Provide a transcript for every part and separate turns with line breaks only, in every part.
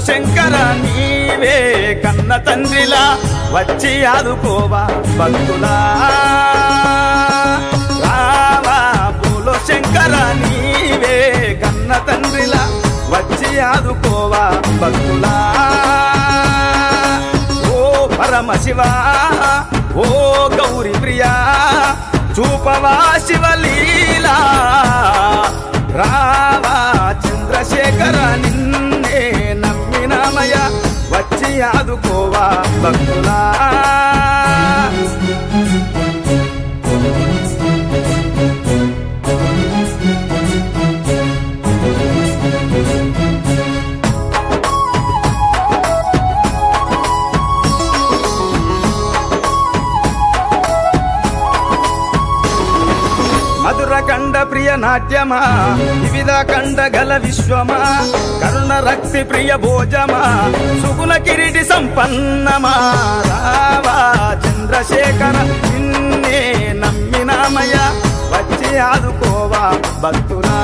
శంకర నీవే కన్న తండ్రిలా వచ్చి ఆదుకోవా భక్తులా రావా పూలో శంకర నీవే కన్న తండ్రిలా వచ్చి ఆదుకోవా భక్తులా ఓ పరమశివ ఓ గౌరీ ప్రియా చూపవా శివలీలా రావా చంద్రశేఖర నిన్నే నమ్మినామయ వచ్చి ఆదుకోవా భక్తులా మధుర కండ ప్రియ నాట్యమా వివిధ కండ గల విశ్వమా కరుణ రక్తి ప్రియ భోజమా సుగుణ కిరీటి సంపన్నమా రావా చంద్రశేఖర నిన్నే నమ్మినామయ వచ్చి ఆదుకోవా భక్తులా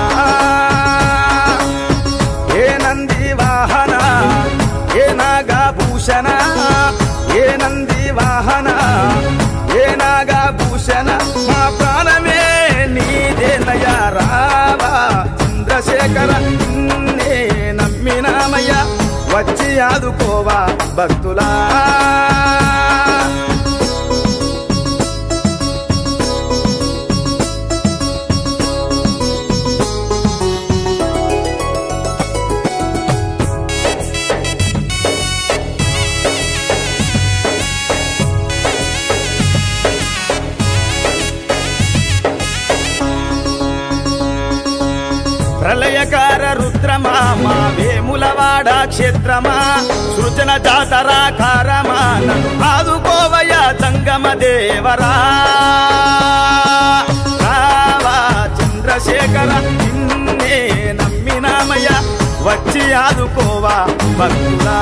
ఏ నంది వాహన ఏ నాగభూషణ ఏ నంది వాహన ఏ నాగభూషణ మా ప్రాణమే నీదేనయ రావా చంద్రశేఖర నిన్నే నమ్మినామయ్య వచ్చి ఆదుకోవా భక్తులా ప్రళయకార రుద్రమా మా వేములవాడ క్షేత్రమా సృజన జాతరాకారమా నన్ను ఆదుకోవయ జంగమ దేవరా రావా చంద్రశేఖర నిన్నే నమ్మినామయ వచ్చి ఆదుకోవా భక్తులా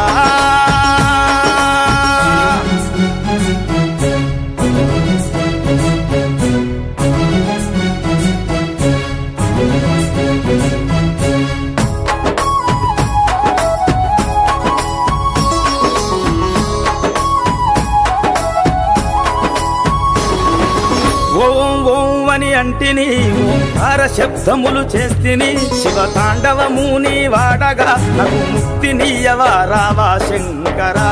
ఓం ఓం అని అంటిని ఓంకార శబ్దములు చేస్తిని శివ తాండవముని వాడగా నాకు ముక్తి నీయవా రావా శంకరా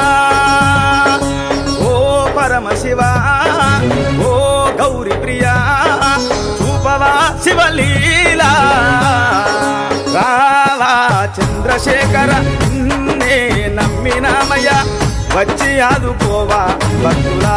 ఓ పరమశివ ఓ గౌరీ ప్రియా చూపవా శివలీలా రావా చంద్రశేఖర నిన్నే నమ్మినామయ్య వచ్చి ఆదుకోవా భక్తులా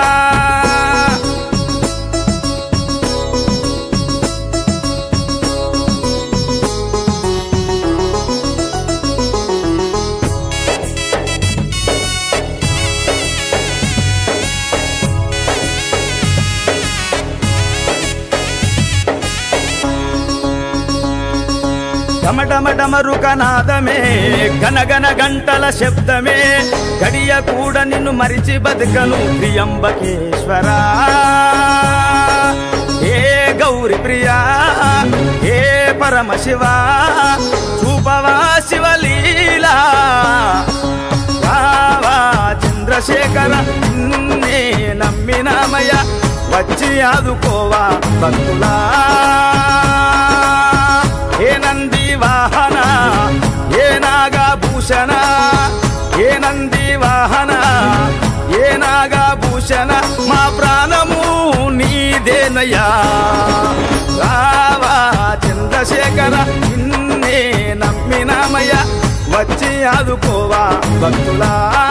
డమడమడమరుకనాదమే గనగన గంటల శబ్దమే గడియ కూడా నిన్ను మరిచి బతుకను ప్రియంబకేశ్వరా ఏ గౌరి ప్రియా ఏ పరమశివ చూపవా శివలీలా రావా చంద్రశేఖర నిన్నే నమ్మినామయ వచ్చి ఆదుకోవా భక్తులా ఏ నంది వాహన ఏ నాగభూషణ ఏ నంది వాహన ఏ నాగభూషణ మా ప్రాణము నీదేనయ్యా రావా చంద్రశేఖర నిన్నే నమ్మినామయ్య వచ్చి ఆదుకోవా భక్తులా